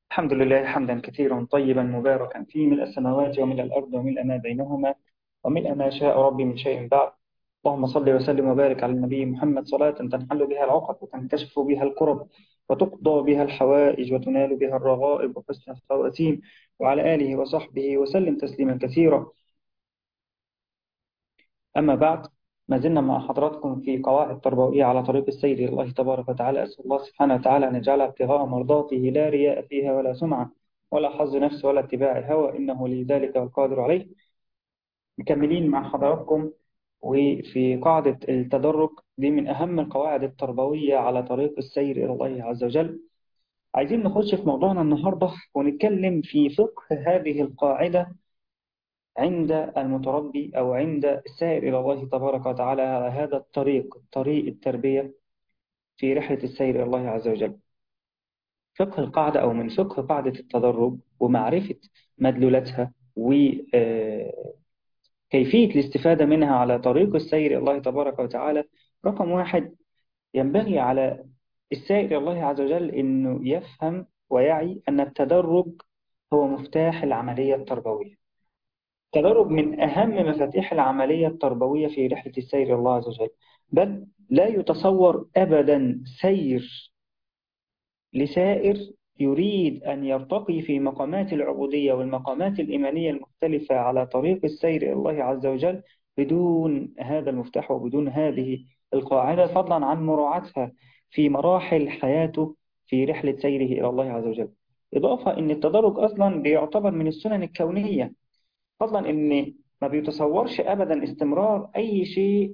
الحمد لله حمدا كثيرا طيبا مباركا فيه ملء السماوات وملء الأرض وملء ما بينهما وملء ما شاء ربي من شيء بعد اللهم صل وسلم وبارك على النبي محمد صلاة تنحل بها العقد وتنكشف بها الكرب وتقضى بها الحوائج وتنال بها الرغائب وحسن الخواتيم وعلى آله وصحبه وسلم تسليما كثيرا أما بعد ما زلنا مع حضراتكم في قواعد تربوية على طريق السير إلى الله تبارك وتعالى أسأل الله سبحانه وتعالى أن يجعلها ابتغاء مرضاته لا رياء فيها ولا سمعة ولا حظ نفس ولا اتباع الهوى إنه لذلك والقادر عليه مكملين مع حضراتكم وفي قاعدة التدرج دي من أهم القواعد التربوية على طريق السير إلى الله عز وجل عايزين نخش في موضوعنا النهاردة ونتكلم في فقه هذه القاعدة عند المتربي أو عند السائر إلى الله تبارك وتعالى على هذا الطريق طريق التربية في رحلة السير إلى الله عز وجل فقه القاعدة أو من فقه قاعدة التدرج ومعرفة مدلولاتها وكيفية الاستفادة منها على طريق السير إلى الله تبارك وتعالى رقم واحد ينبغي على السائر إلى الله عز وجل أنه يفهم ويعي أن التدرج هو مفتاح العملية التربوية التدرج من أهم مفاتيح العملية التربوية في رحلة السير إلى الله عز وجل بل لا يتصور أبدا سير لسائر يريد أن يرتقي في مقامات العبودية والمقامات الإيمانية المختلفة على طريق السير إلى الله عز وجل بدون هذا المفتاح وبدون هذه القاعدة فضلا عن مراعاتها في مراحل حياته في رحلة سيره إلى الله عز وجل إضافة أن التدرج أصلا بيعتبر من السنن الكونية فضلا ان ما بيتصورش ابدا استمرار اي شيء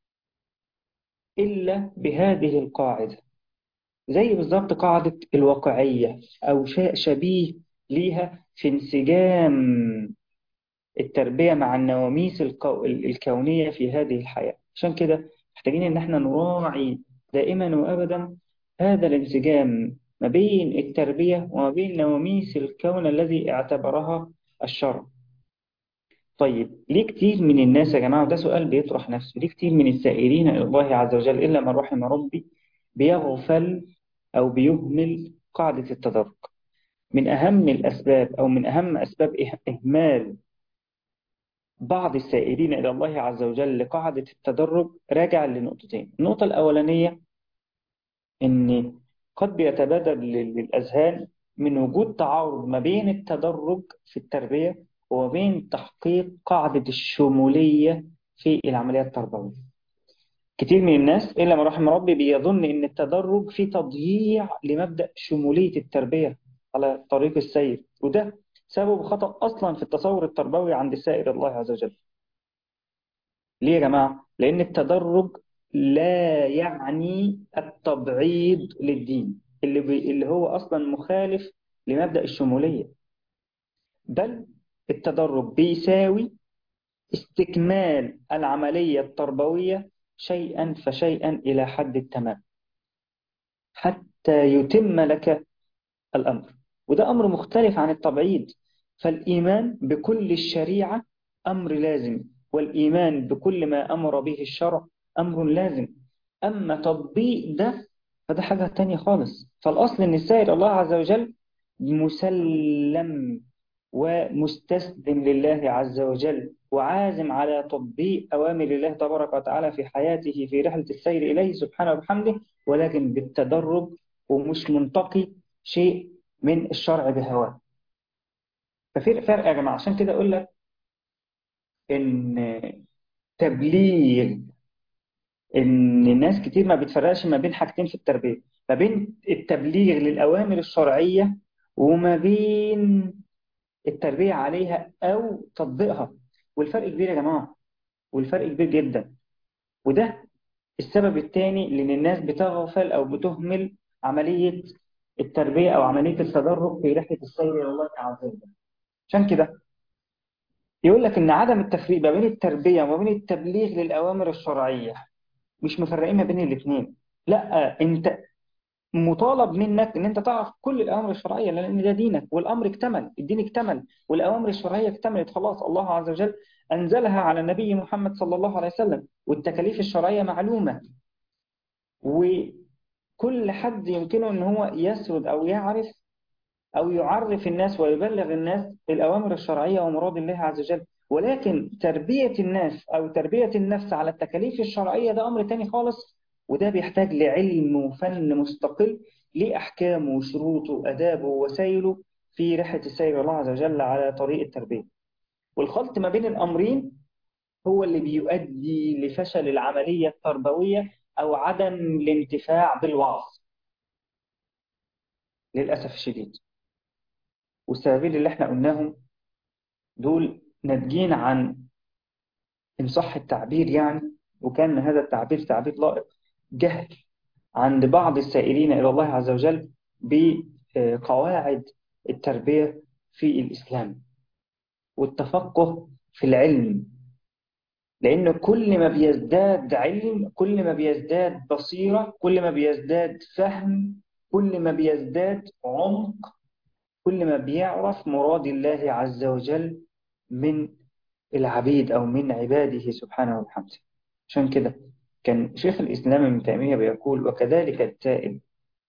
الا بهذه القاعده زي بالظبط قاعده الواقعيه او شيء شبيه ليها في انسجام التربيه مع النواميس الكو... الكونيه في هذه الحياه عشان كده محتاجين ان احنا نراعي دائما وابدا هذا الانسجام ما بين التربيه وما بين نواميس الكون الذي اعتبرها الشرع طيب ليه كتير من الناس يا جماعة وده سؤال بيطرح نفسه ليه كتير من السائرين إلى الله عز وجل إلا من رحم ربي بيغفل أو بيهمل قاعدة التدرج من أهم الأسباب أو من أهم أسباب إهمال بعض السائرين إلى الله عز وجل لقاعدة التدرج راجع لنقطتين النقطة الأولانية إن قد بيتبادر للأذهان من وجود تعارض ما بين التدرج في التربية وبين تحقيق قاعدة الشمولية في العملية التربوية كتير من الناس إلا ما رحم ربي بيظن إن التدرج في تضييع لمبدأ شمولية التربية على طريق السير وده سبب خطأ أصلا في التصور التربوي عند السائر الله عز وجل ليه يا جماعة؟ لأن التدرج لا يعني التبعيض للدين اللي, بي اللي هو أصلا مخالف لمبدأ الشمولية بل التدرج بيساوي استكمال العملية التربوية شيئا فشيئا إلى حد التمام حتى يتم لك الأمر وده أمر مختلف عن التبعيض فالإيمان بكل الشريعة أمر لازم والإيمان بكل ما أمر به الشرع أمر لازم أما تطبيق ده فده حاجة تانية خالص فالأصل أن السائر الله عز وجل مسلم ومستسلم لله عز وجل وعازم على تطبيق أوامر الله تبارك وتعالى في حياته في رحلة السير إليه سبحانه وبحمده ولكن بالتدرج ومش منتقي شيء من الشرع بهواه ففي فرق يا جماعة عشان كده أقول لك إن تبليغ إن الناس كتير ما بتفرقش ما بين حاجتين في التربية ما بين التبليغ للأوامر الشرعية وما بين التربية عليها أو تطبيقها والفرق كبير يا جماعة والفرق كبير جدا وده السبب الثاني لأن الناس بتغفل أو بتهمل عملية التربية أو عملية التدرج في رحلة السير إلى الله عز وجل عشان كده يقول لك إن عدم التفريق ما بين التربية وما بين التبليغ للأوامر الشرعية مش مفرقين ما بين الاثنين لا أنت مطالب منك ان انت تعرف كل الاوامر الشرعيه لان ده دينك والامر اكتمل الدين اكتمل والاوامر الشرعيه اكتملت خلاص الله عز وجل انزلها على النبي محمد صلى الله عليه وسلم والتكاليف الشرعيه معلومه وكل حد يمكنه ان هو يسرد او يعرف أو يعرف الناس ويبلغ الناس الأوامر الشرعية ومراد الله عز وجل ولكن تربية الناس أو تربية النفس على التكاليف الشرعية ده أمر تاني خالص وده بيحتاج لعلم وفن مستقل لأحكامه وشروطه وأدابه ووسائله في رحلة السير الله عز وجل على طريق التربية والخلط ما بين الأمرين هو اللي بيؤدي لفشل العملية التربوية أو عدم الانتفاع بالوعظ للأسف الشديد والسببين اللي احنا قلناهم دول ناتجين عن إن صح التعبير يعني وكان هذا التعبير تعبير لائق جهل عند بعض السائرين إلى الله عز وجل بقواعد التربية في الإسلام والتفقه في العلم لأن كل ما بيزداد علم كل ما بيزداد بصيرة كل ما بيزداد فهم كل ما بيزداد عمق كل ما بيعرف مراد الله عز وجل من العبيد أو من عباده سبحانه وبحمده عشان كده كان شيخ الإسلام ابن تيمية بيقول وكذلك التائب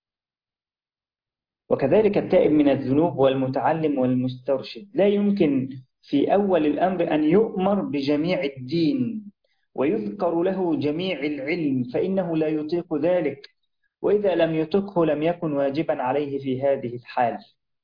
وكذلك التائب من الذنوب والمتعلم والمسترشد لا يمكن في أول الأمر أن يؤمر بجميع الدين ويذكر له جميع العلم فإنه لا يطيق ذلك وإذا لم يطيقه لم يكن واجبا عليه في هذه الحال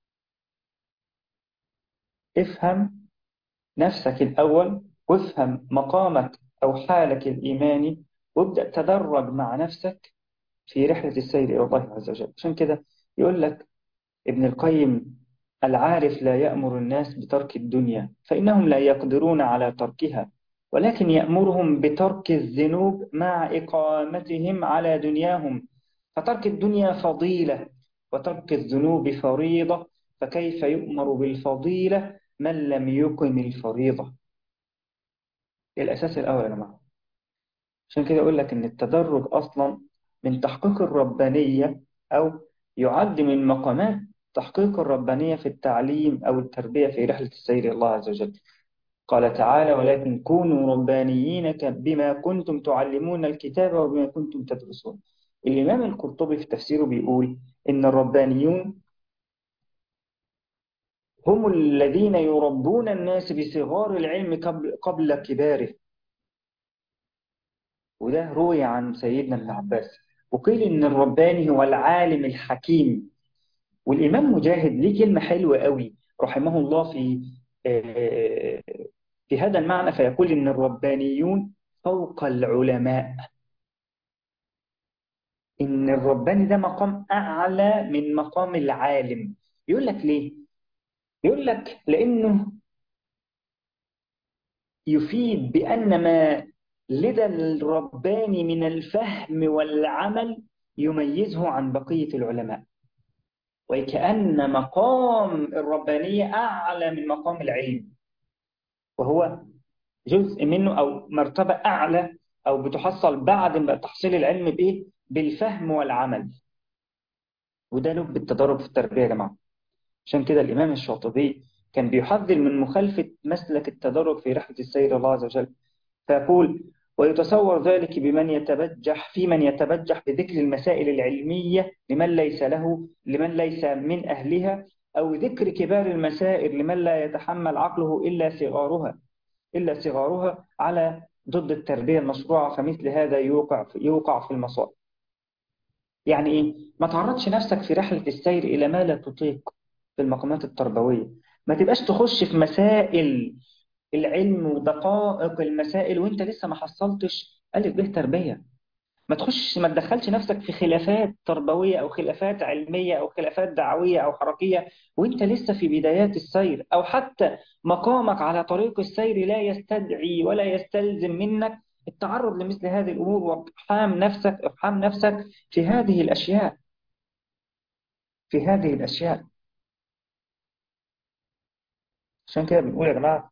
افهم نفسك الأول وافهم مقامك أو حالك الإيماني وابدأ تدرج مع نفسك في رحلة السير إلى الله عز وجل عشان كده يقول لك ابن القيم العارف لا يأمر الناس بترك الدنيا فإنهم لا يقدرون على تركها ولكن يأمرهم بترك الذنوب مع إقامتهم على دنياهم فترك الدنيا فضيلة وترك الذنوب فريضة فكيف يؤمر بالفضيلة من لم يقم الفريضة الأساس الأول يا جماعة عشان كده أقول لك إن التدرج أصلا من تحقيق الربانية أو يعد من مقامات تحقيق الربانية في التعليم أو التربية في رحلة السير إلى الله عز وجل قال تعالى ولكن كونوا ربانيين بما كنتم تعلمون الكتاب وبما كنتم تدرسون الإمام القرطبي في تفسيره بيقول إن الربانيون هم الذين يربون الناس بصغار العلم قبل, قبل كباره وده روي عن سيدنا ابن عباس وقيل إن الرباني هو العالم الحكيم والإمام مجاهد ليه كلمة حلوة قوي رحمه الله في في هذا المعنى فيقول إن الربانيون فوق العلماء إن الرباني ده مقام أعلى من مقام العالم يقول لك ليه؟ يقول لك لأنه يفيد بأن ما لدى الرباني من الفهم والعمل يميزه عن بقية العلماء وكأن مقام الربانية أعلى من مقام العلم وهو جزء منه أو مرتبة أعلى أو بتحصل بعد تحصيل العلم بإيه؟ بالفهم والعمل وده لب التدرج في التربية يا جماعة عشان كده الإمام الشاطبي كان بيحذر من مخالفة مسلك التدرج في رحلة السير الله عز وجل فيقول ويتصور ذلك بمن يتبجح في من يتبجح بذكر المسائل العلمية لمن ليس له لمن ليس من أهلها أو ذكر كبار المسائل لمن لا يتحمل عقله إلا صغارها إلا صغارها على ضد التربية المشروعة فمثل هذا يوقع في يوقع في المصائب يعني إيه؟ ما تعرضش نفسك في رحلة السير إلى ما لا تطيق في المقامات التربوية ما تبقاش تخش في مسائل العلم ودقائق المسائل وانت لسه ما حصلتش ألف به تربية ما تخش ما تدخلش نفسك في خلافات تربوية أو خلافات علمية أو خلافات دعوية أو حركية وانت لسه في بدايات السير أو حتى مقامك على طريق السير لا يستدعي ولا يستلزم منك التعرض لمثل هذه الأمور واقحام نفسك اقحام نفسك في هذه الأشياء في هذه الأشياء عشان كده بنقول يا جماعة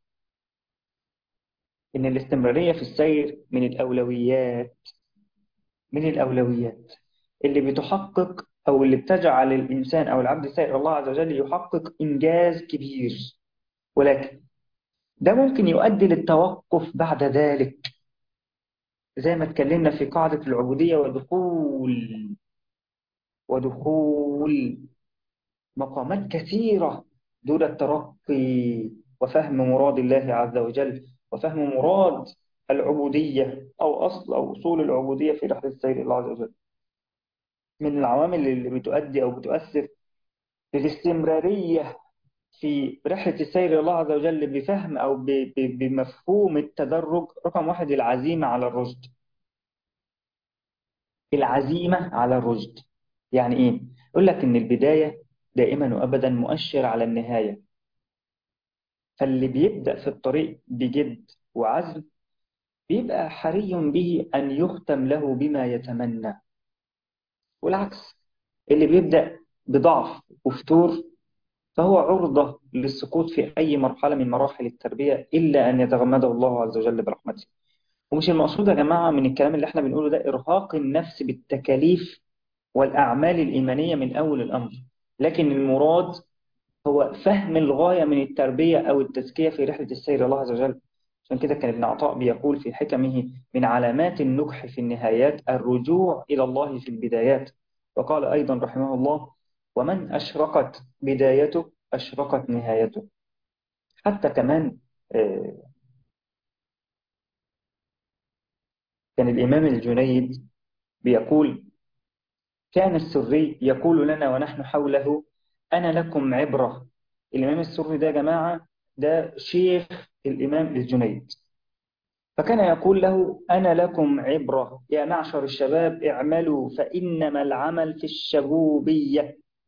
إن الاستمرارية في السير من الأولويات من الأولويات اللي بتحقق أو اللي بتجعل الإنسان أو العبد السائر الله عز وجل يحقق إنجاز كبير ولكن ده ممكن يؤدي للتوقف بعد ذلك زي ما اتكلمنا في قاعدة العبودية ودخول ودخول مقامات كثيرة دون الترقي وفهم مراد الله عز وجل وفهم مراد العبودية أو أصل أو أصول العبودية في رحلة السير إلى الله عز وجل من العوامل اللي بتؤدي أو بتؤثر في الاستمرارية في رحلة السير إلى الله عز وجل بفهم أو ب- ب- بمفهوم التدرج رقم واحد العزيمة على الرشد العزيمة على الرشد يعني إيه؟ يقول لك إن البداية دائما وأبدا مؤشر على النهاية فاللي بيبدأ في الطريق بجد وعزم بيبقى حري به أن يختم له بما يتمنى والعكس اللي بيبدأ بضعف وفتور فهو عرضة للسقوط في أي مرحلة من مراحل التربية إلا أن يتغمده الله عز وجل برحمته ومش المقصود يا جماعة من الكلام اللي احنا بنقوله ده إرهاق النفس بالتكاليف والأعمال الإيمانية من أول الأمر لكن المراد هو فهم الغاية من التربية أو التزكية في رحلة السير إلى الله عز وجل عشان كده كان ابن عطاء بيقول في حكمه من علامات النجح في النهايات الرجوع إلى الله في البدايات وقال أيضا رحمه الله ومن أشرقت بدايته أشرقت نهايته حتى كمان آه، كان الإمام الجنيد بيقول كان السري يقول لنا ونحن حوله أنا لكم عبرة الإمام السري ده يا جماعة ده شيخ الإمام الجنيد فكان يقول له أنا لكم عبرة يا معشر الشباب اعملوا فإنما العمل في الشبوبية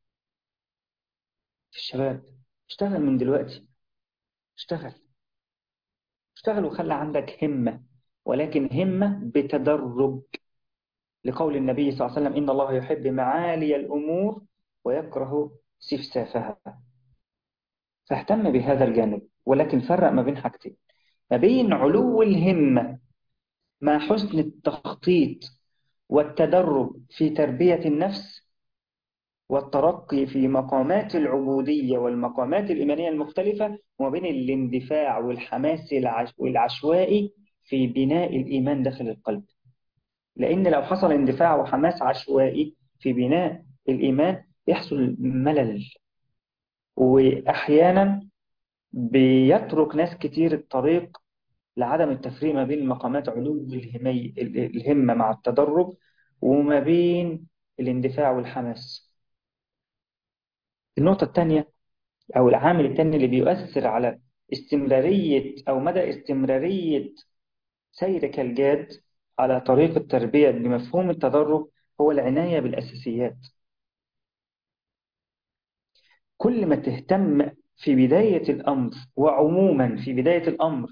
في الشباب اشتغل من دلوقتي اشتغل اشتغل وخلى عندك همة ولكن همة بتدرج لقول النبي صلى الله عليه وسلم إن الله يحب معالي الأمور ويكره سفسافها فاهتم بهذا الجانب ولكن فرق ما بين حاجتين ما بين علو الهمة مع حسن التخطيط والتدرج في تربية النفس والترقي في مقامات العبودية والمقامات الإيمانية المختلفة وما بين الاندفاع والحماس العش- والعشوائي في بناء الإيمان داخل القلب لأن لو حصل اندفاع وحماس عشوائي في بناء الإيمان يحصل ملل وأحيانا بيترك ناس كتير الطريق لعدم التفريق ما بين مقامات علو الهمي الهمة مع التدرج وما بين الاندفاع والحماس النقطة الثانية أو العامل الثاني اللي بيؤثر على استمرارية أو مدى استمرارية سيرك الجاد على طريق التربية بمفهوم التدرج هو العناية بالأساسيات كل ما تهتم في بداية الأمر وعموما في بداية الأمر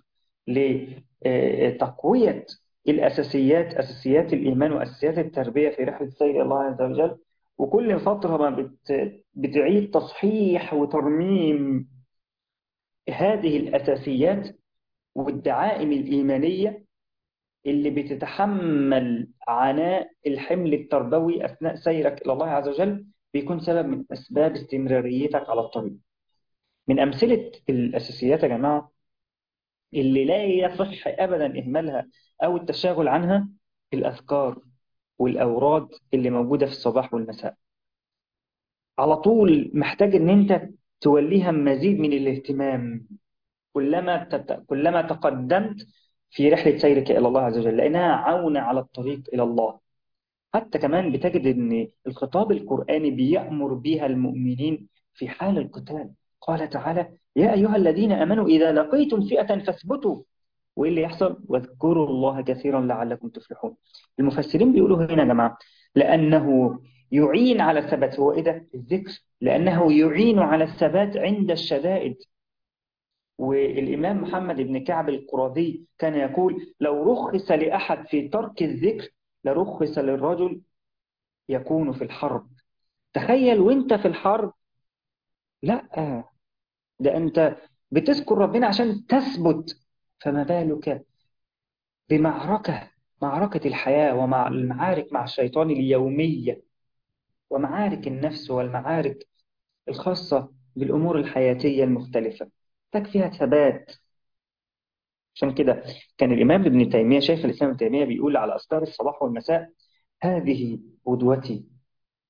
لتقوية الأساسيات أساسيات الإيمان وأساسيات التربية في رحلة سير الله عز وجل وكل فترة ما بت- بتعيد تصحيح وترميم هذه الأساسيات والدعائم الإيمانية اللي بتتحمل عناء الحمل التربوي أثناء سيرك إلى الله عز وجل بيكون سبب من أسباب استمراريتك على الطريق من أمثلة الأساسيات يا جماعة اللي لا يصح أبدا إهمالها أو التشاغل عنها الأذكار والأوراد اللي موجودة في الصباح والمساء على طول محتاج إن أنت توليها مزيد من الاهتمام كلما تت... كلما تقدمت في رحلة سيرك إلى الله عز وجل لأنها عون على الطريق إلى الله حتى كمان بتجد إن الخطاب القرآني بيأمر بها المؤمنين في حال القتال قال تعالى يا أيها الذين آمنوا إذا لقيتم فئة فاثبتوا وإيه اللي يحصل واذكروا الله كثيرا لعلكم تفلحون المفسرين بيقولوا هنا يا جماعة لأنه يعين على الثبات هو إيه ده الذكر لأنه يعين على الثبات عند الشدائد والإمام محمد بن كعب القرظي كان يقول لو رخص لأحد في ترك الذكر لرخص للرجل يكون في الحرب تخيل وانت في الحرب لا ده انت بتذكر ربنا عشان تثبت فما بالك بمعركة معركة الحياة ومع المعارك مع الشيطان اليومية ومعارك النفس والمعارك الخاصة بالأمور الحياتية المختلفة تكفيها ثبات عشان كده كان الإمام ابن تيمية شيخ الإسلام ابن تيمية بيقول على أذكار الصباح والمساء هذه قدوتي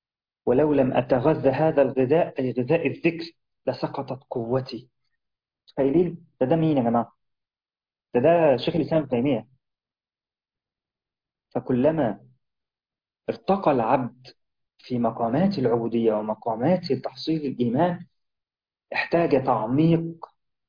ولو لم أتغذى هذا الغذاء أي غذاء الذكر لسقطت قوتي تخيلين ده ده مين يا جماعة ده ده شيخ الإسلام ابن تيمية فكلما ارتقى العبد في مقامات العبودية ومقامات تحصيل الإيمان احتاج تعميق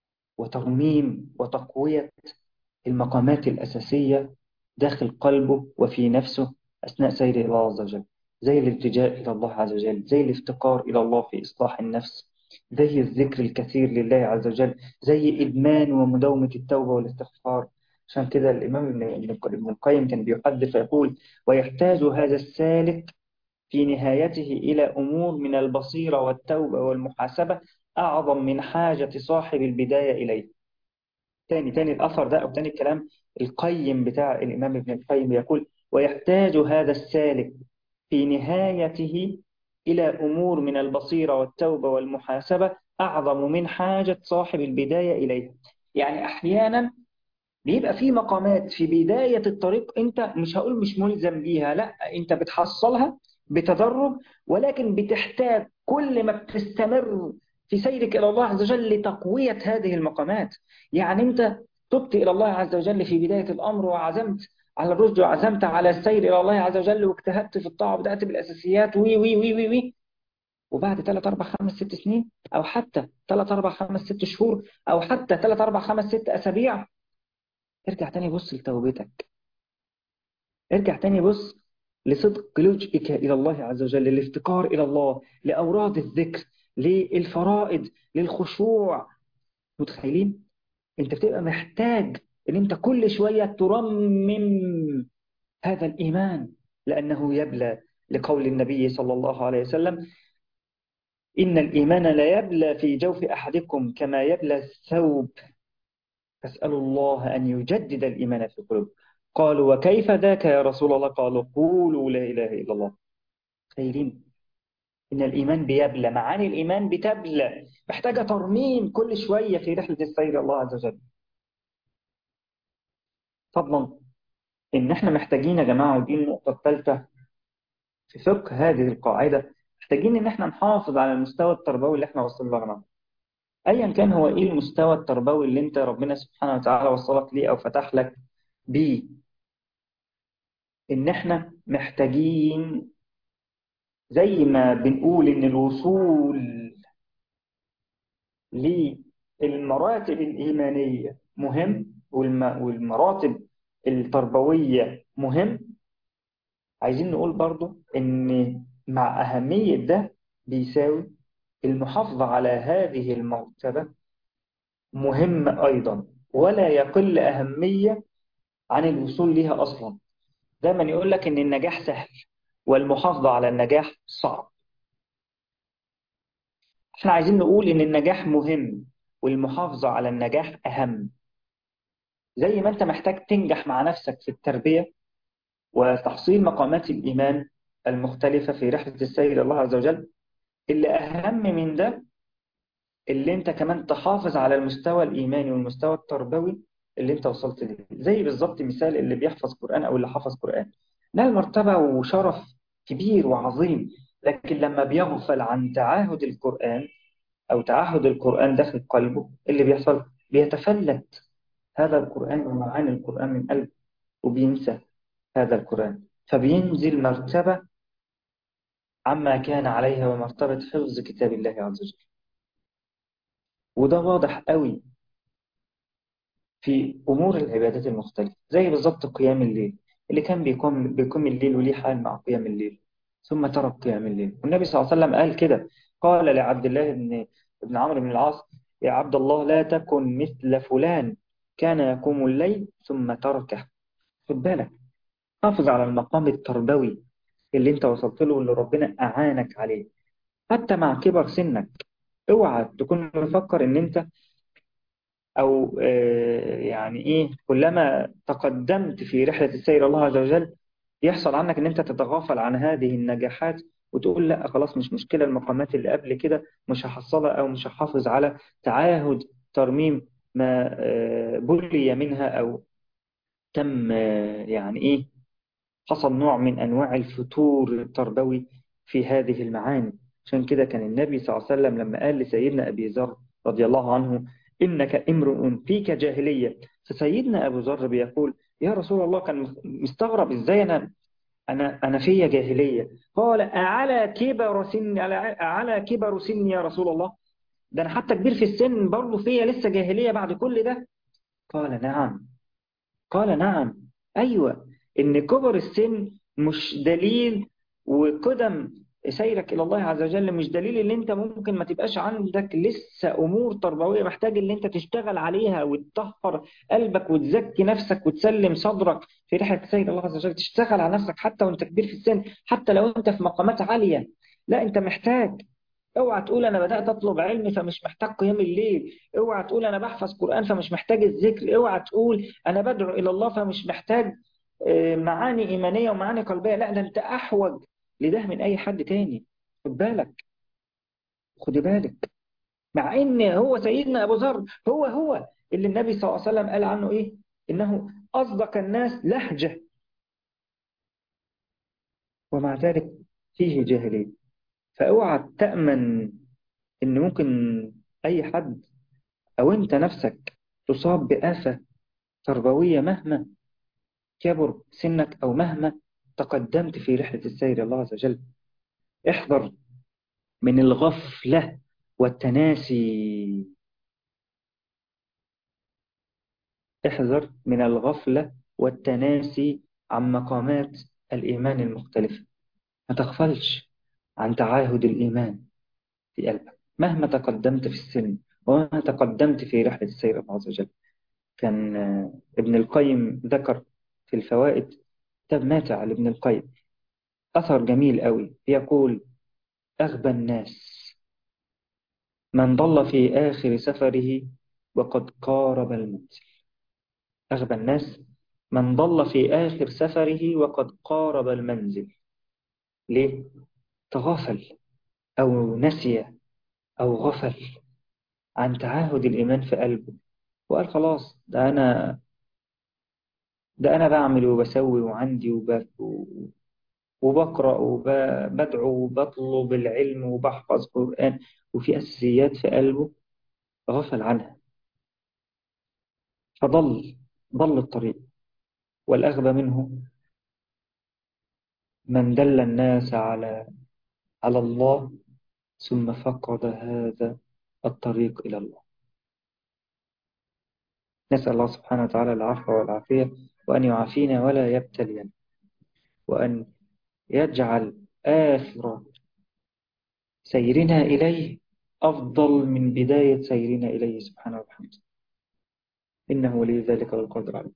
وترميم وتقوية المقامات الأساسية داخل قلبه وفي نفسه أثناء سيره إلى الله عز وجل زي الالتجاء إلى الله عز وجل زي الافتقار إلى الله في إصلاح النفس زي الذكر الكثير لله عز وجل زي إدمان ومداومة التوبة والاستغفار عشان كده الإمام ابن القيم كان بيحدث فيقول ويحتاج هذا السالك في نهايته إلى أمور من البصيرة والتوبة والمحاسبة أعظم من حاجة صاحب البداية إليه تاني تاني الأثر ده أو تاني الكلام القيم بتاع الإمام ابن القيم يقول ويحتاج هذا السالك في نهايته إلى أمور من البصيرة والتوبة والمحاسبة أعظم من حاجة صاحب البداية إليه يعني أحيانا بيبقى في مقامات في بداية الطريق أنت مش هقول مش ملزم بيها لا أنت بتحصلها بتدرج ولكن بتحتاج كل ما بتستمر في سيرك إلى الله عز وجل لتقوية هذه المقامات يعني أنت تبت إلى الله عز وجل في بداية الأمر وعزمت على الرشد وعزمت على السير إلى الله عز وجل واجتهدت في الطاعة وبدأت بالأساسيات وي وي وي وي وي وبعد 3 4 5 6 سنين أو حتى 3 4 5 6 شهور أو حتى 3 4 5 6 أسابيع ارجع تاني بص لتوبتك ارجع تاني بص لصدق لجئك إلى الله عز وجل للافتقار إلى الله لأوراد الذكر للفرائض للخشوع متخيلين انت بتبقى محتاج ان انت كل شوية ترمم هذا الإيمان لأنه يبلى لقول النبي صلى الله عليه وسلم إن الإيمان لا يبلى في جوف أحدكم كما يبلى الثوب فاسألوا الله أن يجدد الإيمان في القلوب قالوا وكيف ذاك يا رسول الله قالوا قولوا لا إله إلا الله خيرين إن الإيمان بيبلى معاني الإيمان بتبلى محتاجة ترميم كل شوية في رحلة السير الله عز وجل فضلا إن إحنا محتاجين يا جماعة ودي النقطة الثالثة في فقه هذه القاعدة محتاجين إن إحنا نحافظ على المستوى التربوي اللي إحنا وصلنا له أيا كان هو إيه المستوى التربوي اللي أنت ربنا سبحانه وتعالى وصلك ليه أو فتح لك بيه إن إحنا محتاجين زي ما بنقول إن الوصول للمراتب الإيمانية مهم والمراتب التربوية مهم عايزين نقول برضو إن مع أهمية ده بيساوي المحافظة على هذه المرتبة مهم أيضا ولا يقل أهمية عن الوصول لها أصلا دايما يقول لك إن النجاح سهل والمحافظة على النجاح صعب احنا عايزين نقول إن النجاح مهم والمحافظة على النجاح أهم زي ما أنت محتاج تنجح مع نفسك في التربية وتحصيل مقامات الإيمان المختلفة في رحلة السير إلى الله عز وجل اللي أهم من ده اللي أنت كمان تحافظ على المستوى الإيماني والمستوى التربوي اللي أنت وصلت له زي بالظبط مثال اللي بيحفظ قرآن أو اللي حفظ قرآن نال مرتبة وشرف كبير وعظيم لكن لما بيغفل عن تعاهد القرآن أو تعهد القرآن داخل قلبه اللي بيحصل بيتفلت هذا القرآن ومعاني القرآن من قلبه وبينسى هذا القرآن فبينزل مرتبة عما كان عليها ومرتبة حفظ كتاب الله عز وجل وده واضح قوي في أمور العبادات المختلفة زي بالظبط قيام الليل اللي كان بيقوم بيقوم الليل وليه حال مع قيام الليل ثم ترك قيام الليل والنبي صلى الله عليه وسلم قال كده قال لعبد الله بن ابن عمرو بن العاص يا عبد الله لا تكن مثل فلان كان يقوم الليل ثم تركه خد بالك حافظ على المقام التربوي اللي انت وصلت له واللي ربنا أعانك عليه حتى مع كبر سنك اوعى تكون مفكر ان انت او آه يعني ايه كلما تقدمت في رحلة السير الله عز وجل يحصل عنك ان انت تتغافل عن هذه النجاحات وتقول لا خلاص مش مشكلة المقامات اللي قبل كده مش هحصلها او مش هحافظ على تعاهد ترميم ما آه بلي منها او تم آه يعني ايه حصل نوع من أنواع الفتور التربوي في هذه المعاني عشان كده كان النبي صلى الله عليه وسلم لما قال لسيدنا أبي ذر رضي الله عنه إنك امرؤ فيك جاهلية فسيدنا أبو ذر بيقول يا رسول الله كان مستغرب إزاي أنا أنا أنا فيا جاهلية قال أعلى كبر سن أعلى كبر سني يا رسول الله ده أنا حتى كبير في السن برضه فيا لسه جاهلية بعد كل ده قال نعم قال نعم أيوة إن كبر السن مش دليل وقدم سيرك إلى الله عز وجل مش دليل إن أنت ممكن ما تبقاش عندك لسه أمور تربوية محتاج إن أنت تشتغل عليها وتطهر قلبك وتزكي نفسك وتسلم صدرك في رحلة سير الله عز وجل تشتغل على نفسك حتى وأنت كبير في السن حتى لو أنت في مقامات عالية لا أنت محتاج اوعى تقول انا بدات اطلب علم فمش محتاج قيام الليل اوعى تقول انا بحفظ قران فمش محتاج الذكر اوعى تقول انا بدعو الى الله فمش محتاج معاني ايمانيه ومعاني قلبيه لا ده انت احوج لده من اي حد تاني خد بالك خد بالك مع ان هو سيدنا ابو ذر هو هو اللي النبي صلى الله عليه وسلم قال عنه ايه انه اصدق الناس لهجه ومع ذلك فيه جاهليه فاوعى تامن ان ممكن اي حد او انت نفسك تصاب بآفة تربوية مهما كبر سنك او مهما تقدمت في رحلة السير الله عز وجل احذر من الغفلة والتناسي احذر من الغفلة والتناسي عن مقامات الإيمان المختلفة ما تغفلش عن تعاهد الإيمان في قلبك مهما تقدمت في السن ومهما تقدمت في رحلة السير الله عز وجل كان ابن القيم ذكر في الفوائد كتاب ماتع لابن القيم أثر جميل قوي يقول أغبى الناس من ضل في آخر سفره وقد قارب المنزل أغبى الناس من ضل في آخر سفره وقد قارب المنزل ليه؟ تغافل أو نسي أو غفل عن تعاهد الإيمان في قلبه وقال خلاص ده أنا ده أنا بعمل وبسوي وعندي وب... وبقرأ وبدعو وبطلب العلم وبحفظ قرآن وفي أساسيات في قلبه غفل عنها فضل ضل الطريق والأغبى منه من دل الناس على على الله ثم فقد هذا الطريق إلى الله نسأل الله سبحانه وتعالى العفو والعافية وأن يعافينا ولا يبتلينا وأن يجعل آخر سيرنا إليه أفضل من بداية سيرنا إليه سبحانه وبحمده إنه ولي ذلك والقدر عليه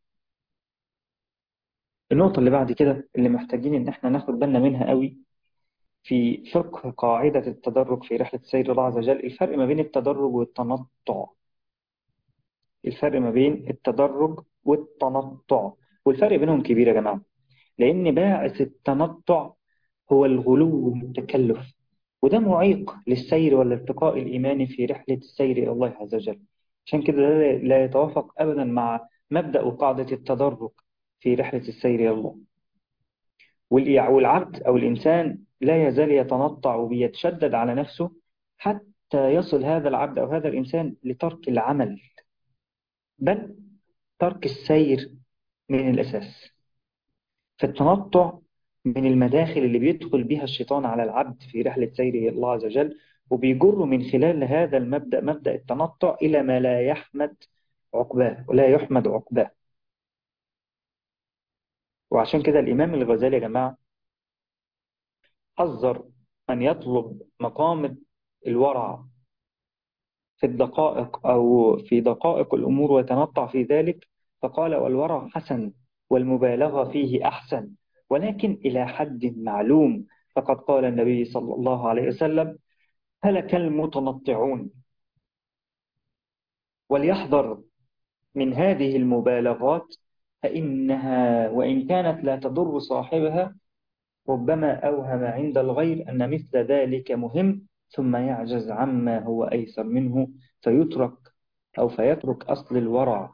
النقطة اللي بعد كده اللي محتاجين إن احنا ناخد بالنا منها قوي في فقه قاعدة التدرج في رحلة سير الله عز وجل الفرق ما بين التدرج والتنطع الفرق ما بين التدرج والتنطع والفرق بينهم كبير يا جماعة لأن باعث التنطع هو الغلو والتكلف وده معيق للسير والارتقاء الإيماني في رحلة السير إلى الله عز وجل عشان كده لا يتوافق أبدا مع مبدأ وقاعدة التدرج في رحلة السير إلى الله والعبد أو الإنسان لا يزال يتنطع وبيتشدد على نفسه حتى يصل هذا العبد أو هذا الإنسان لترك العمل بل ترك السير من الأساس فالتنطع من المداخل اللي بيدخل بها الشيطان على العبد في رحلة سيره الله عز وجل وبيجر من خلال هذا المبدأ مبدأ التنطع إلى ما لا يحمد عقباه ولا يحمد عقباه وعشان كده الإمام الغزالي يا جماعة حذر أن يطلب مقام الورع في الدقائق أو في دقائق الأمور ويتنطع في ذلك فقال والورع حسن والمبالغة فيه أحسن ولكن إلى حد معلوم فقد قال النبي صلى الله عليه وسلم هلك المتنطعون وليحذر من هذه المبالغات فإنها وإن كانت لا تضر صاحبها ربما أوهم عند الغير أن مثل ذلك مهم ثم يعجز عما هو أيسر منه فيترك أو فيترك أصل الورع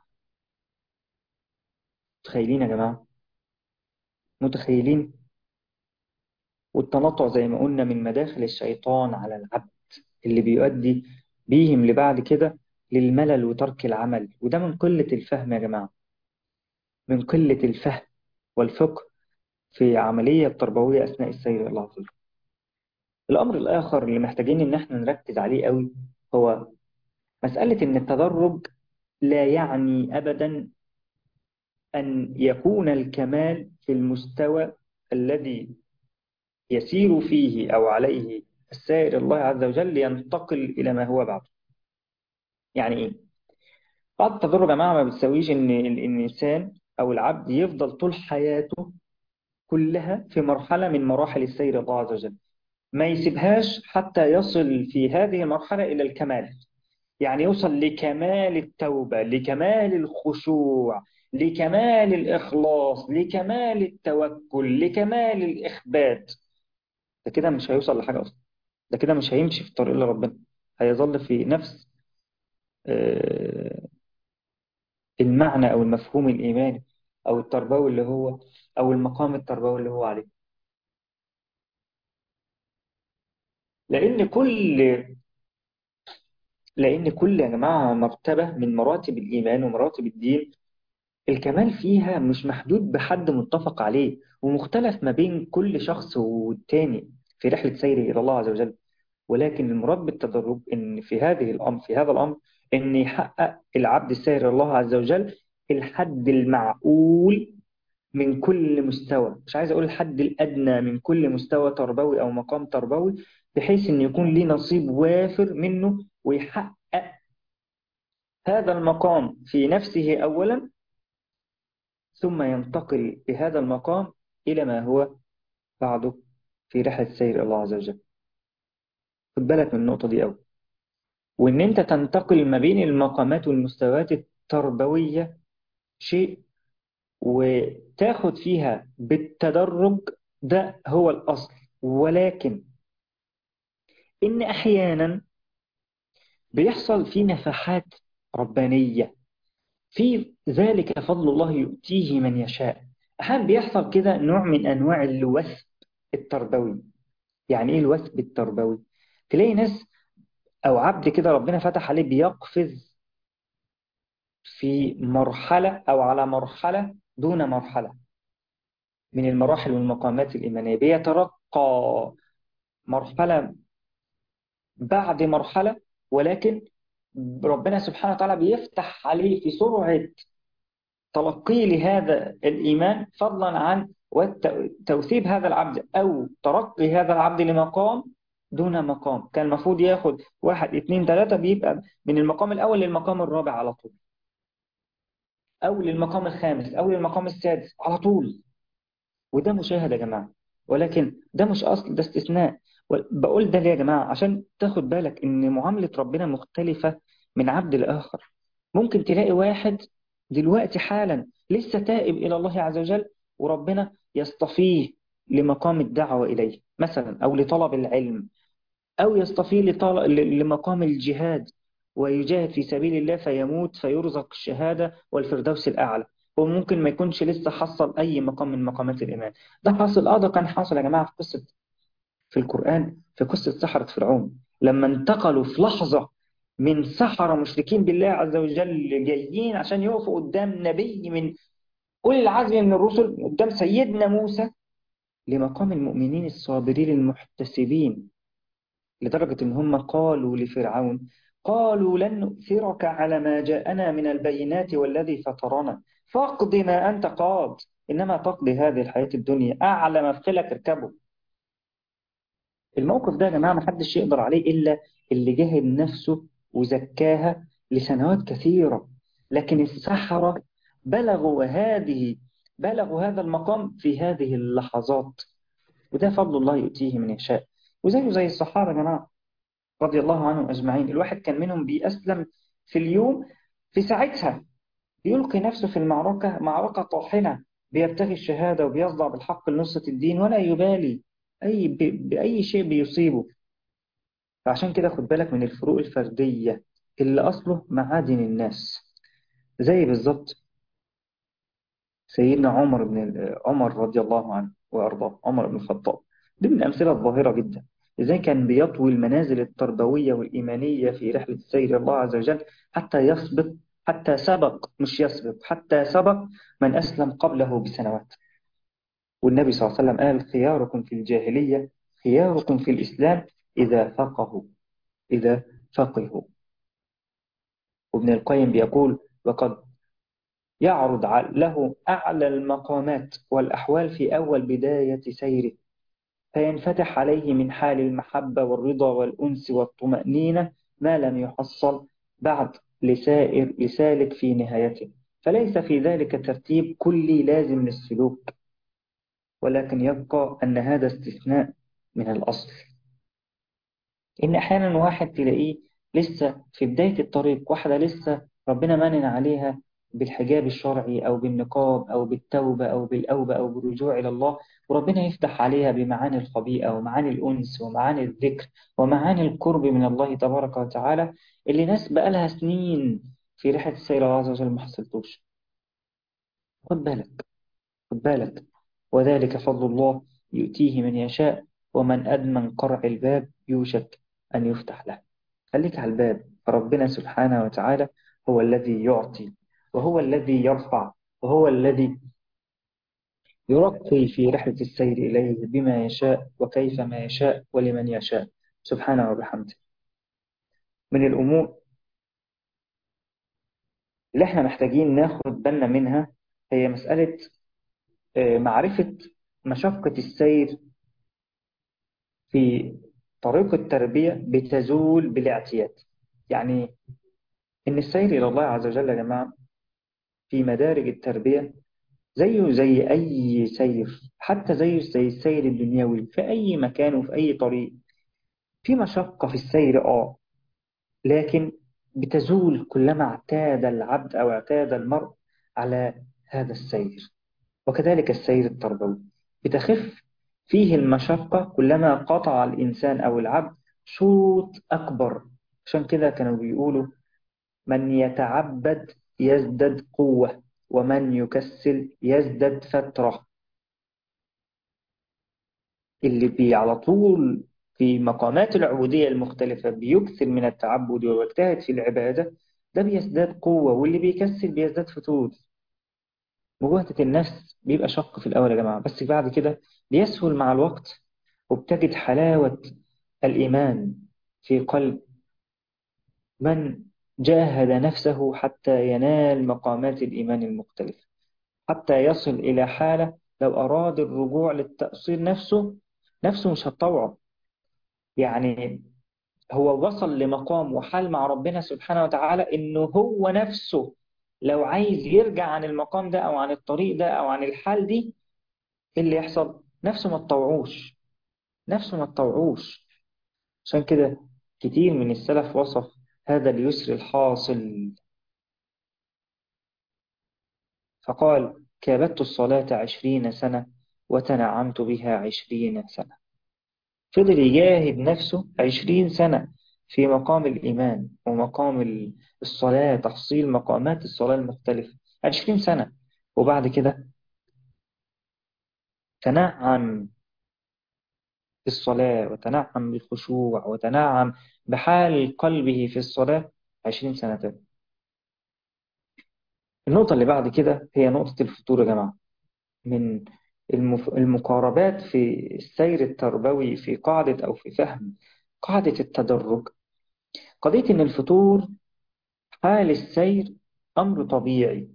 متخيلين يا جماعة متخيلين والتنطع زي ما قلنا من مداخل الشيطان على العبد اللي بيؤدي بيهم لبعد كده للملل وترك العمل وده من قلة الفهم يا جماعة من قلة الفهم والفقه في عملية تربوية أثناء السير إلى الله عز وجل الأمر الآخر اللي محتاجين إن احنا نركز عليه قوي هو مسألة إن التدرج لا يعني أبدا أن يكون الكمال في المستوى الذي يسير فيه أو عليه السائر الله عز وجل ينتقل إلى ما هو بعده يعني إيه؟ بعد التدرج يا جماعة ما بتسويش إن الإنسان أو العبد يفضل طول حياته كلها في مرحلة من مراحل السير الله عز وجل ما يسيبهاش حتى يصل في هذه المرحلة إلى الكمال يعني يوصل لكمال التوبة لكمال الخشوع لكمال الإخلاص لكمال التوكل لكمال الإخبات ده كده مش هيوصل لحاجة أصلا ده كده مش هيمشي في الطريق لربنا هيظل في نفس المعنى أو المفهوم الإيماني أو التربوي اللي هو أو المقام التربوي اللي هو عليه لأن كل لأن كل يا جماعة مرتبة من مراتب الإيمان ومراتب الدين الكمال فيها مش محدود بحد متفق عليه ومختلف ما بين كل شخص والتاني في رحلة سيره إلى الله عز وجل ولكن المراد بالتدرج إن في هذه الأمر في هذا الأمر إن يحقق العبد السائر إلى الله عز وجل الحد المعقول من كل مستوى مش عايز أقول الحد الأدنى من كل مستوى تربوي أو مقام تربوي بحيث إن يكون ليه نصيب وافر منه ويحقق هذا المقام في نفسه أولا ثم ينتقل بهذا المقام إلى ما هو بعده في رحلة سير الله عز وجل خد بالك من النقطة دي أوي وإن أنت تنتقل ما بين المقامات والمستويات التربوية شيء وتاخد فيها بالتدرج ده هو الأصل ولكن إن أحيانا بيحصل في نفحات ربانية في ذلك فضل الله يؤتيه من يشاء أحيانا بيحصل كده نوع من أنواع الوثب التربوي يعني إيه الوثب التربوي؟ تلاقي ناس أو عبد كده ربنا فتح عليه بيقفز في مرحلة أو على مرحلة دون مرحلة من المراحل والمقامات الإيمانية بيترقى مرحلة بعد مرحلة ولكن ربنا سبحانه وتعالى بيفتح عليه في سرعة تلقيه لهذا الإيمان فضلا عن توثيب هذا العبد أو ترقي هذا العبد لمقام دون مقام كان المفروض ياخد واحد اتنين تلاتة بيبقى من المقام الأول للمقام الرابع على طول أو للمقام الخامس أو للمقام السادس على طول وده مشاهد يا جماعة ولكن ده مش أصل ده استثناء بقول ده ليه يا جماعة عشان تاخد بالك إن معاملة ربنا مختلفة من عبد لآخر ممكن تلاقي واحد دلوقتي حالا لسه تائب إلى الله عز وجل وربنا يصطفيه لمقام الدعوة إليه مثلا أو لطلب العلم أو يصطفيه لطلب لمقام الجهاد ويجاهد في سبيل الله فيموت فيرزق الشهادة والفردوس الأعلى وممكن ما يكونش لسه حصل أي مقام من مقامات الإيمان ده حاصل آه ده كان حاصل يا جماعة في قصة في القرآن في قصة سحرة فرعون لما انتقلوا في لحظة من سحرة مشركين بالله عز وجل جايين عشان يقفوا قدام نبي من أولي العزم من الرسل قدام سيدنا موسى لمقام المؤمنين الصابرين المحتسبين لدرجة إن هم قالوا لفرعون قالوا لن نؤثرك على ما جاءنا من البينات والذي فطرنا فاقض ما أنت قاض إنما تقضي هذه الحياة الدنيا أعلى مفخلك اركبه الموقف ده يا جماعة محدش يقدر عليه إلا اللي جاهد نفسه وزكاها لسنوات كثيرة لكن السحرة بلغوا هذه بلغوا هذا المقام في هذه اللحظات وده فضل الله يؤتيه من يشاء وزيه زي الصحابة يا جماعة رضي الله عنهم أجمعين الواحد كان منهم بيأسلم في اليوم في ساعتها بيلقي نفسه في المعركة معركة طاحنة بيبتغي الشهادة وبيصدع بالحق لنصرة الدين ولا يبالي أي بأي شيء بيصيبه فعشان كده خد بالك من الفروق الفردية اللي أصله معادن الناس زي بالظبط سيدنا عمر بن عمر رضي الله عنه وأرضاه عمر بن الخطاب دي من الأمثلة الظاهرة جدا إزاي كان بيطوي المنازل التربوية والإيمانية في رحلة سير الله عز وجل حتى يسبق حتى سبق مش يسبق حتى سبق من أسلم قبله بسنوات والنبي صلى الله عليه وسلم قال خياركم في الجاهلية خياركم في الإسلام إذا فقهوا إذا فقهوا وابن القيم بيقول وقد يعرض له أعلى المقامات والأحوال في أول بداية سيره فينفتح عليه من حال المحبة والرضا والأنس والطمأنينة ما لم يحصل بعد لسائر لسالك في نهايته فليس في ذلك ترتيب كلي لازم للسلوك ولكن يبقى أن هذا استثناء من الأصل إن أحيانا واحد تلاقيه لسه في بداية الطريق واحدة لسه ربنا منن عليها بالحجاب الشرعي أو بالنقاب أو بالتوبة أو بالأوبة أو بالرجوع إلى الله وربنا يفتح عليها بمعاني الخبيئة ومعاني الأنس ومعاني الذكر ومعاني القرب من الله تبارك وتعالى اللي ناس بقالها سنين في رحلة السير الله عز وجل ما حصلتوش خد بالك خد بالك وذلك فضل الله يؤتيه من يشاء ومن أدمن قرع الباب يوشك أن يفتح له خليك على الباب فربنا سبحانه وتعالى هو الذي يعطي وهو الذي يرفع وهو الذي يرقي في رحلة السير إليه بما يشاء وكيف ما يشاء ولمن يشاء سبحانه وبحمده من الأمور اللي احنا محتاجين ناخد بالنا منها هي مسألة معرفة مشقة السير في طريق التربية بتزول بالاعتياد يعني إن السير إلى الله عز وجل يا جماعة في مدارج التربية زيه زي أي سير حتى زيه زي السير الدنيوي في أي مكان وفي أي طريق في مشقة في السير آه لكن بتزول كلما اعتاد العبد أو اعتاد المرء على هذا السير وكذلك السير التربوي بتخف فيه المشقة كلما قطع الإنسان أو العبد شوط أكبر عشان كده كانوا بيقولوا من يتعبد يزدد قوة ومن يكسل يزدد فترة اللي بي على طول في مقامات العبودية المختلفة بيكثر من التعبد ويجتهد في العبادة ده بيزداد قوة واللي بيكسل بيزداد فتور مجاهدة النفس بيبقى شق في الأول يا جماعة بس بعد كده بيسهل مع الوقت وبتجد حلاوة الإيمان في قلب من جاهد نفسه حتى ينال مقامات الإيمان المختلفة حتى يصل إلى حالة لو أراد الرجوع للتأصيل نفسه نفسه مش هتطوعه يعني هو وصل لمقام وحال مع ربنا سبحانه وتعالى إنه هو نفسه لو عايز يرجع عن المقام ده أو عن الطريق ده أو عن الحال دي إيه اللي يحصل نفسه ما تطوعوش نفسه ما تطوعوش عشان كده كتير من السلف وصف هذا اليسر الحاصل فقال كابدت الصلاة عشرين سنة وتنعمت بها عشرين سنة فضل يجاهد نفسه عشرين سنة في مقام الإيمان ومقام الصلاة تحصيل مقامات الصلاة المختلفة عشرين سنة وبعد كده تنعم بالصلاة وتنعم بالخشوع وتنعم بحال قلبه في الصلاة عشرين سنة تاني النقطة اللي بعد كده هي نقطة الفطور يا جماعة من المقاربات في السير التربوي في قاعدة أو في فهم قاعدة التدرج قضية إن الفطور حال السير أمر طبيعي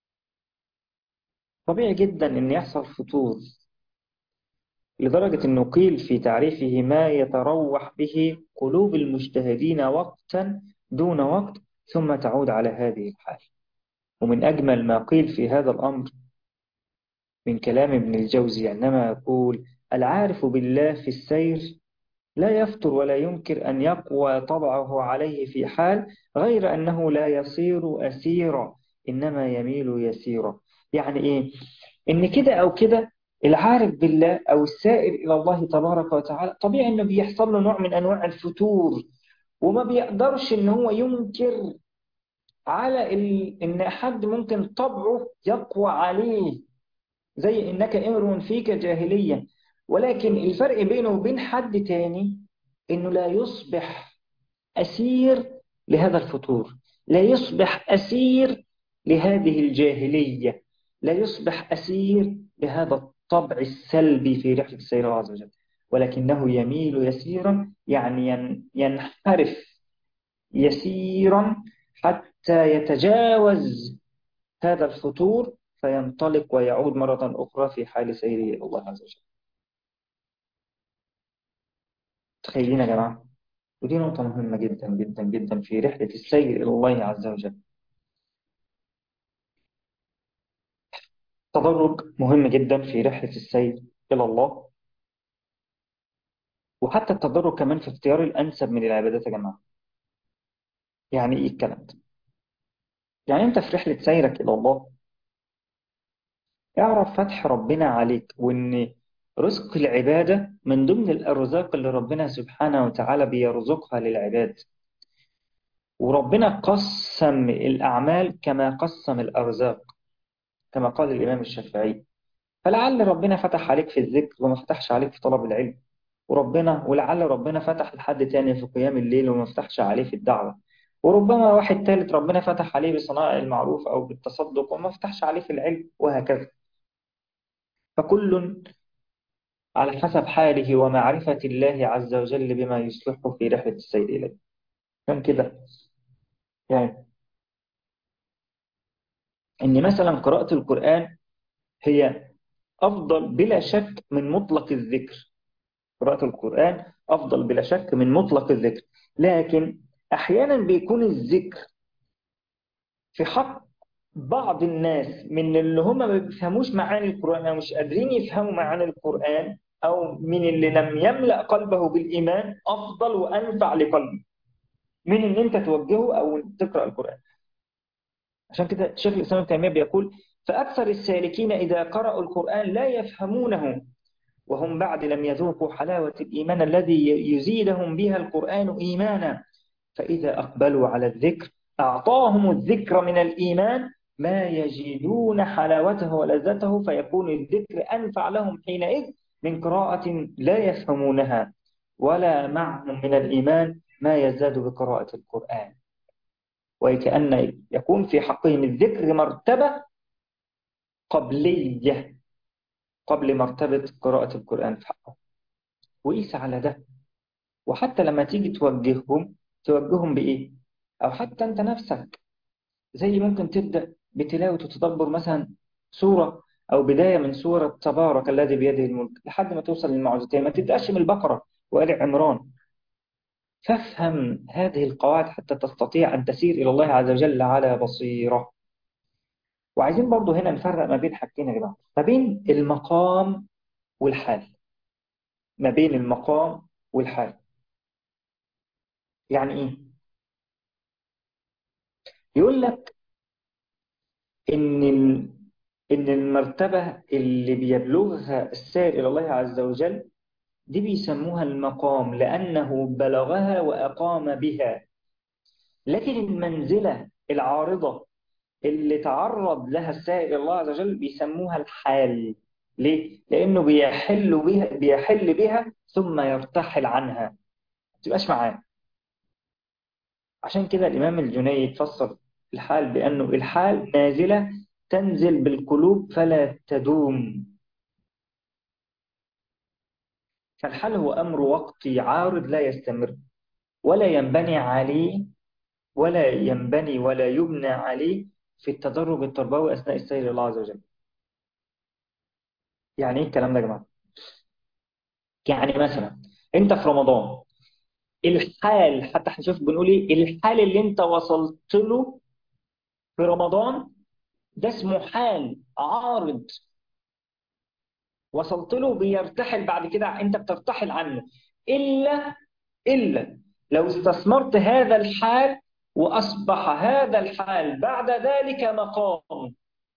طبيعي جدا إن يحصل فطور لدرجة أنه قيل في تعريفه ما يتروح به قلوب المجتهدين وقتا دون وقت ثم تعود على هذه الحال ومن أجمل ما قيل في هذا الأمر من كلام ابن الجوزي عندما يقول العارف بالله في السير لا يفتر ولا ينكر أن يقوى طبعه عليه في حال غير أنه لا يصير أسيرا إنما يميل يسيرا يعني إيه؟ إن كده أو كده العارف بالله أو السائر إلى الله تبارك وتعالى طبيعي إنه بيحصل له نوع من أنواع الفتور وما بيقدرش إن هو ينكر على ال... إن حد ممكن طبعه يقوى عليه زي إنك امر فيك جاهلية ولكن الفرق بينه وبين حد تاني إنه لا يصبح أسير لهذا الفتور لا يصبح أسير لهذه الجاهلية لا يصبح أسير لهذا الطبع السلبي في رحلة السير الله عز وجل ولكنه يميل يسيرا يعني ينحرف يسيرا حتى يتجاوز هذا الفتور فينطلق ويعود مرة أخرى في حال سيره إلى الله عز وجل تخيلين يا جماعة ودي نقطة مهمة جدا جدا جدا في رحلة السير إلى الله عز وجل تدرج مهم جدا في رحلة السير إلى الله وحتى التدرج كمان في اختيار الأنسب من العبادات يا جماعة يعني إيه الكلام ده؟ يعني أنت في رحلة سيرك إلى الله اعرف فتح ربنا عليك وإن رزق العبادة من ضمن الأرزاق اللي ربنا سبحانه وتعالى بيرزقها للعباد وربنا قسم الأعمال كما قسم الأرزاق كما قال الإمام الشافعي فلعل ربنا فتح عليك في الذكر وما فتحش عليك في طلب العلم وربنا ولعل ربنا فتح لحد تاني في قيام الليل وما فتحش عليه في الدعوة وربما واحد ثالث ربنا فتح عليه بصنائع المعروف أو بالتصدق وما فتحش عليه في العلم وهكذا فكل على حسب حاله ومعرفة الله عز وجل بما يصلحه في رحلة السير إليه كم كده يعني إن مثلا قراءة القرآن هي أفضل بلا شك من مطلق الذكر قراءة القرآن أفضل بلا شك من مطلق الذكر لكن أحيانا بيكون الذكر في حق بعض الناس من اللي هم ما بيفهموش معاني القرآن أو مش قادرين يفهموا معاني القرآن أو من اللي لم يملأ قلبه بالإيمان أفضل وأنفع لقلبه من إن أنت توجهه أو تقرأ القرآن عشان كده شيخ الإسلام ابن تيمية بيقول فأكثر السالكين إذا قرأوا القرآن لا يفهمونه وهم بعد لم يذوقوا حلاوة الإيمان الذي يزيدهم بها القرآن إيمانا فإذا أقبلوا على الذكر أعطاهم الذكر من الإيمان ما يجدون حلاوته ولذته فيكون الذكر أنفع لهم حينئذ من قراءة لا يفهمونها ولا معهم من الإيمان ما يزداد بقراءة القرآن وكأن يكون في حقهم الذكر مرتبة قبلية قبل مرتبة قراءة القرآن في حقهم وقيس على ده وحتى لما تيجي توجههم توجههم بإيه؟ أو حتى أنت نفسك زي ممكن تبدأ بتلاوة وتدبر مثلا سورة أو بداية من سورة تبارك الذي بيده الملك لحد ما توصل للمعوذتين ما تبدأش من البقرة وآل عمران فافهم هذه القواعد حتى تستطيع أن تسير إلى الله عز وجل على بصيرة وعايزين برضو هنا نفرق ما بين حاجتين يا جماعة ما بين المقام والحال ما بين المقام والحال يعني إيه؟ يقول لك إن إن المرتبة اللي بيبلغها السائر إلى الله عز وجل دي بيسموها المقام لأنه بلغها وأقام بها لكن المنزلة العارضة اللي تعرض لها السائر إلى الله عز وجل بيسموها الحال ليه؟ لأنه بيحل بها بيحل بها ثم يرتحل عنها ما تبقاش معاه عشان كده الإمام الجنيد فسر الحال بأنه الحال نازلة تنزل بالقلوب فلا تدوم فالحال هو أمر وقتي عارض لا يستمر ولا ينبني عليه ولا ينبني ولا يبنى عليه في التدرج التربوي أثناء السير إلى الله عز وجل يعني إيه الكلام ده يا جماعة؟ يعني مثلا أنت في رمضان الحال حتى احنا شوف بنقول ايه الحال اللي انت وصلت له في رمضان ده اسمه حال عارض وصلت له بيرتحل بعد كده انت بترتحل عنه الا الا لو استثمرت هذا الحال واصبح هذا الحال بعد ذلك مقام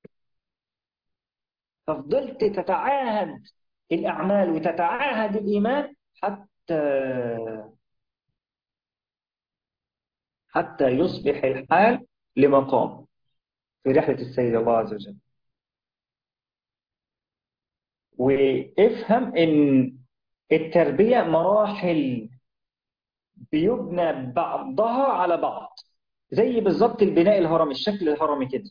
ففضلت تتعاهد الاعمال وتتعاهد الايمان حتى حتى يصبح الحال لمقام في رحلة السيد الله عز وجل وافهم إن التربية مراحل بيبنى بعضها على بعض زي بالظبط البناء الهرمي الشكل الهرمي كده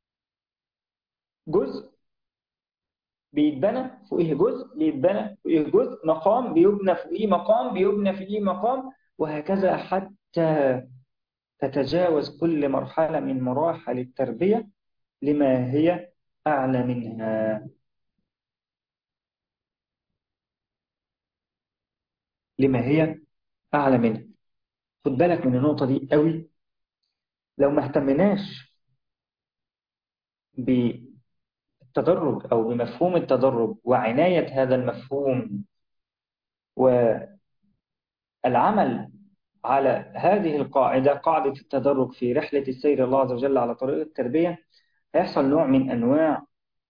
جزء بيتبنى فوقيه جزء بيتبنى فوقيه جزء مقام بيبنى فوقيه مقام بيبنى فوقيه مقام وهكذا حتى تتجاوز كل مرحلة من مراحل التربية لما هي أعلى منها لما هي أعلى منها خد بالك من النقطة دي قوي لو ما اهتمناش بالتدرج أو بمفهوم التدرج وعناية هذا المفهوم والعمل على هذه القاعدة قاعدة التدرج في رحلة السير الله عز وجل على طريق التربية هيحصل نوع من أنواع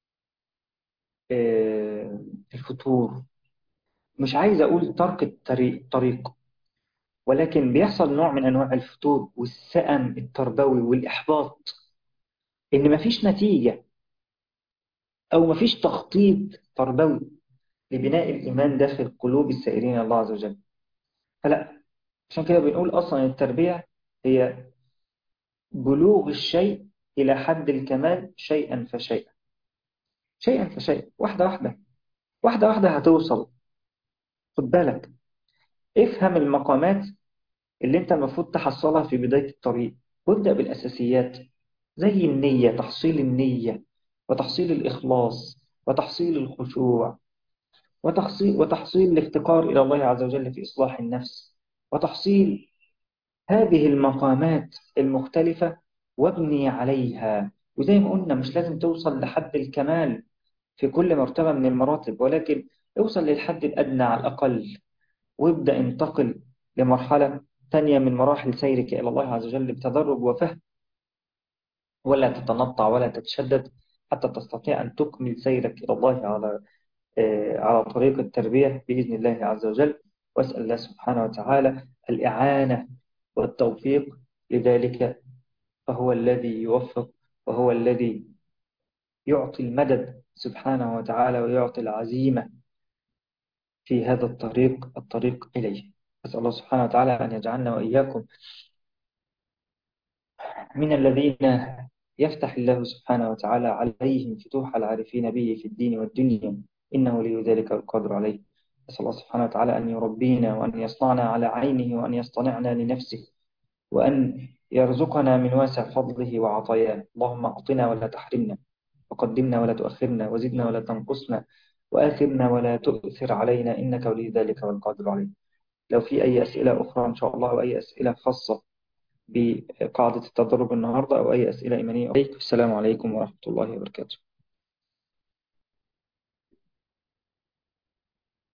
الفتور مش عايز أقول ترك الطريق طريق ولكن بيحصل نوع من أنواع الفتور والسأم التربوي والإحباط إن مفيش نتيجة أو مفيش تخطيط تربوي لبناء الإيمان داخل قلوب السائرين الله عز وجل فلا عشان كده بنقول أصلا التربية هي بلوغ الشيء إلى حد الكمال شيئا فشيئا شيئا فشيئا واحدة واحدة واحدة واحدة هتوصل خد بالك افهم المقامات اللي انت المفروض تحصلها في بداية الطريق وابدأ بالأساسيات زي النية تحصيل النية وتحصيل الإخلاص وتحصيل الخشوع وتحصيل, وتحصيل الافتقار إلى الله عز وجل في إصلاح النفس وتحصيل هذه المقامات المختلفة وابني عليها وزي ما قلنا مش لازم توصل لحد الكمال في كل مرتبة من المراتب ولكن اوصل للحد الأدنى على الأقل وابدأ انتقل لمرحلة ثانية من مراحل سيرك إلى الله عز وجل بتدرج وفهم ولا تتنطع ولا تتشدد حتى تستطيع أن تكمل سيرك إلى الله على على طريق التربية بإذن الله عز وجل وأسأل الله سبحانه وتعالى الإعانة والتوفيق لذلك فهو الذي يوفق وهو الذي يعطي المدد سبحانه وتعالى ويعطي العزيمة في هذا الطريق الطريق إليه أسأل الله سبحانه وتعالى أن يجعلنا وإياكم من الذين يفتح الله سبحانه وتعالى عليهم فتوح العارفين به في الدين والدنيا إنه لي ذلك القدر عليه أسأل الله سبحانه وتعالى أن يربينا وأن يصنعنا على عينه وأن يصطنعنا لنفسه وأن يرزقنا من واسع فضله وعطاياه اللهم أعطنا ولا تحرمنا وقدمنا ولا تؤخرنا وزدنا ولا تنقصنا وآثرنا ولا تؤثر علينا إنك ولي ذلك والقادر عليه لو في أي أسئلة أخرى إن شاء الله أو أي أسئلة خاصة بقاعدة التدرب النهاردة أو أي أسئلة إيمانية عليكم السلام عليكم ورحمة الله وبركاته